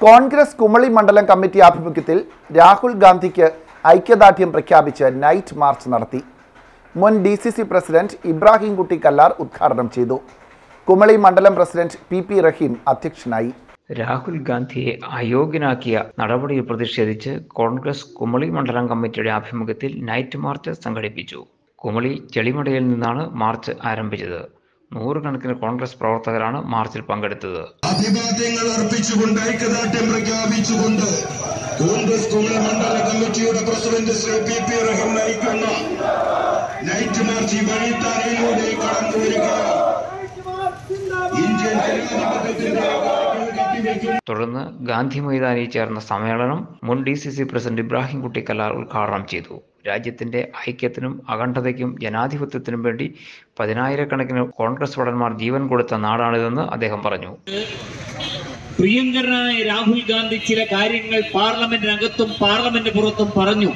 കോൺഗ്രസ് കുമളി മണ്ഡലം കമ്മിറ്റി ആഭിമുഖ്യത്തിൽ രാഹുൽ ഗാന്ധിക്ക് ഐക്യദാർഢ്യം പ്രഖ്യാപിച്ച് നൈറ്റ് മാർച്ച് നടത്തി മുൻ D C C president Ibrahim Kutty Kallar ഉദ്ഘാടനം ചെയ്തു കുമളി മണ്ഡലം പ്രസിഡന്റ് പി പി റഹീം അധ്യക്ഷനായി രാഹുൽ ഗാന്ധിയെ അയോഗ്യനാക്കിയ നടപടിയിൽ പ്രതിഷേധിച്ച് കോൺഗ്രസ് കുമളി മണ്ഡലം കമ്മിറ്റിയുടെ ആഭിമുഖ്യത്തിൽ നൈറ്റ് മാർച്ച് സംഘടിപ്പിച്ചു കുമളി ചെളിമടയിൽ നിന്നാണ് മാർച്ച് ആരംഭിച്ചത് നൂറുകണക്കിന് കോൺഗ്രസ് പ്രവർത്തകരാണ് മാർച്ചിൽ പങ്കെടുത്തത് അഭിവാദ്യങ്ങൾ അർപ്പിച്ചുകൊണ്ട് ഐക്യദാർഢ്യം പ്രഖ്യാപിച്ചുകൊണ്ട് കോൺഗ്രസ് കുമളി മണ്ഡല കമ്മിറ്റിയുടെ president Shri P P Rahim നയിക്കുന്ന നൈറ്റ് മാർച്ച് ഈ വഴിത്താരയിലൂടെ കടന്നു വരിക ഇന്ത്യൻ ജനാധിപത്യത്തിന്റെ അവകാശങ്ങൾ കത്തിവെക്കുന്ന തുടർന്ന് ഗാന്ധി മൈതാനിയിൽ ചേർന്ന സമ്മേളനം മുൻ D C C president Ibrahim Kutty Kallar ഉദ്ഘാടനം ചെയ്തു രാജ്യത്തിന്റെ ഐക്യത്തിനും അഖണ്ഡതയ്ക്കും ജനാധിപത്യത്തിനും വേണ്ടി പതിനായിരക്കണക്കിന് കോൺഗ്രസ് ഭടന്മാർ ജീവൻ കൊടുത്ത നാടാണിതെന്ന് അദ്ദേഹം പറഞ്ഞു പ്രിയങ്കരനായ രാഹുൽ ഗാന്ധി ചില കാര്യങ്ങൾ പാർലമെന്റിനകത്തും പാർലമെന്റ് പുറത്തും പറഞ്ഞു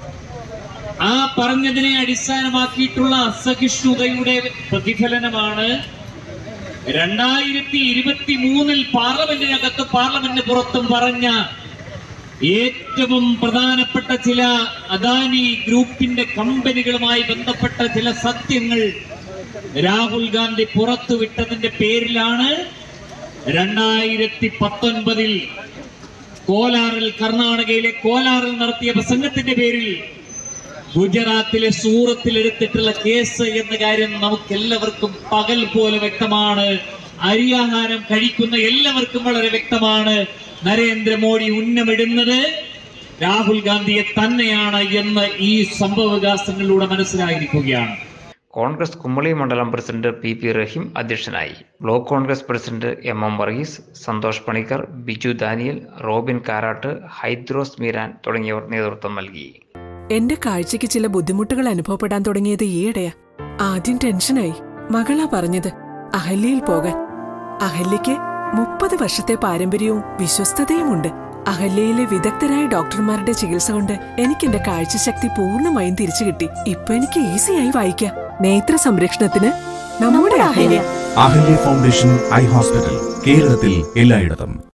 ആ പറഞ്ഞതിനെ അടിസ്ഥാനമാക്കിയിട്ടുള്ള അസഹിഷ്ണുതയുടെ പ്രതിഫലനമാണ് രണ്ടായിരത്തി ഇരുപത്തി മൂന്നിൽ പാർലമെന്റിനകത്തും പാർലമെന്റിന് പുറത്തും പറഞ്ഞ ഏറ്റവും പ്രധാനപ്പെട്ട ചില അദാനി ഗ്രൂപ്പിന്റെ കമ്പനികളുമായി ബന്ധപ്പെട്ട ചില സത്യങ്ങൾ രാഹുൽ ഗാന്ധി പുറത്തുവിട്ടതിന്റെ പേരിലാണ് രണ്ടായിരത്തി പത്തൊൻപതിൽ കോലാറിൽ കർണാടകയിലെ കോലാറിൽ നടത്തിയ പ്രസംഗത്തിന്റെ പേരിൽ ഗുജറാത്തിലെ സൂറത്തിൽ എടുത്തിട്ടുള്ള കേസ് എന്ന കാര്യം നമുക്കെല്ലാവർക്കും പകൽ പോലെ വ്യക്തമാണ് അരിയാഹാരം കഴിക്കുന്ന എല്ലാവർക്കും വളരെ വ്യക്തമാണ് നരേന്ദ്രമോദി ഉന്നമിടുന്നത് രാഹുൽ ഗാന്ധിയെ തന്നെയാണ് എന്ന് ഈ സംഭവവികാസങ്ങളിലൂടെ മനസ്സിലായിരിക്കുകയാണ് കോൺഗ്രസ് കുമളി മണ്ഡലം പ്രസിഡന്റ് പി പി റഹീം അധ്യക്ഷനായി block Congress president M M Varghese Santhosh Panicker Biju Daniel Robin Karat Hydros Meeran തുടങ്ങിയവർ നേതൃത്വം നൽകി എന്റെ കാഴ്ചയ്ക്ക് ചില ബുദ്ധിമുട്ടുകൾ അനുഭവപ്പെടാൻ തുടങ്ങിയത് ഈയിടെയാ ആദ്യം ടെൻഷനായി മകളാ പറഞ്ഞത് അഹല്യയിൽ പോകാൻ അഹല്യയ്ക്ക് മുപ്പത് വർഷത്തെ പാരമ്പര്യവും വിശ്വസ്തതയുമുണ്ട് അഹല്യയിലെ വിദഗ്ധരായ ഡോക്ടർമാരുടെ ചികിത്സ കൊണ്ട് എനിക്ക് എന്റെ കാഴ്ചശക്തി പൂർണ്ണമായും തിരിച്ചു കിട്ടി ഇപ്പൊ എനിക്ക് ഈസിയായി വായിക്കാം നേത്ര സംരക്ഷണത്തിന് നമ്മുടെ Ahalya Ahalya foundation eye hospital കേരളത്തിൽ എല്ലായിടത്തും